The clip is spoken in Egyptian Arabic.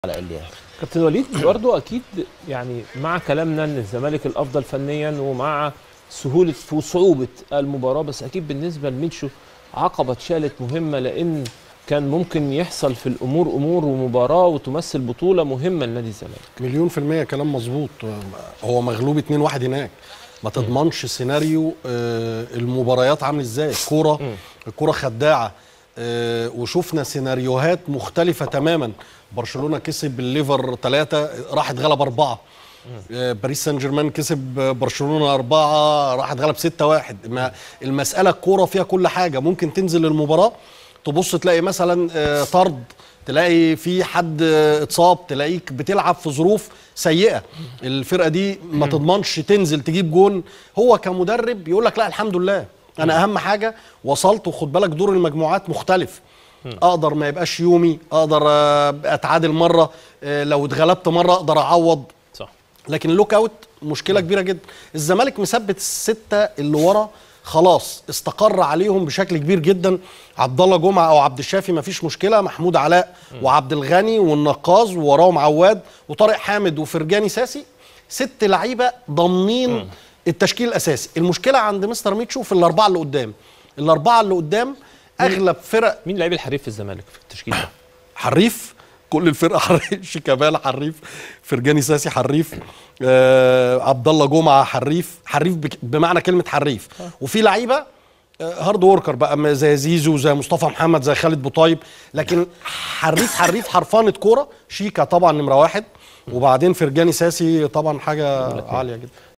على الاقل يعني كابتن وليد برضو اكيد يعني مع كلامنا ان الزمالك الافضل فنيا ومع سهوله وصعوبه المباراه بس اكيد بالنسبه لميتشو عقبه اتشالت مهمه لان كان ممكن يحصل في الامور امور ومباراه وتمثل بطوله مهمه لنادي الزمالك مليون في المية كلام مظبوط هو مغلوب 2-1 هناك ما تضمنش سيناريو آه، المباريات عامل ازاي الكوره الكوره خداعه آه، وشفنا سيناريوهات مختلفه تماما برشلونه كسب الليفر ثلاثة راح اتغلب أربعة آه، باريس سان جيرمان كسب برشلونه أربعة راح اتغلب 6 واحد ما المساله الكوره فيها كل حاجه ممكن تنزل المباراه تبص تلاقي مثلا آه، طرد تلاقي في حد آه، اتصاب تلاقيك بتلعب في ظروف سيئه الفرقه دي ما تضمنش تنزل تجيب جون هو كمدرب يقول لك لا الحمد لله انا اهم حاجه وصلت وخد بالك دور المجموعات مختلف اقدر ما يبقاش يومي اقدر آه، اتعادل مره آه، لو اتغلبت مره اقدر اعوض صح لكن اللوك اوت مشكله كبيره جدا الزمالك مثبت السته اللي ورا خلاص استقر عليهم بشكل كبير جدا عبد الله جمعه او عبد الشافي مفيش مشكله محمود علاء وعبد الغني والنقاز ووراهم عواد وطارق حامد وفرجاني ساسي ست لعيبه ضامنين التشكيل الاساسي المشكله عند مستر ميتشو في الاربعه اللي قدام الاربعه اللي قدام اغلب فرق مين لعيب الحريف في الزمالك في التشكيل ده حريف كل الفرقه حريف شيكابالا حريف فرجاني ساسي حريف آه عبد الله جمعه حريف حريف بك- بمعنى كلمه حريف وفي لعيبه آه، هارد وركر بقى م- زي زيزو زي مصطفى محمد زي خالد بوطيب لكن حريف حريف حرفانه كوره شيكا طبعا نمره واحد وبعدين فرجاني ساسي طبعا حاجه عاليه جدا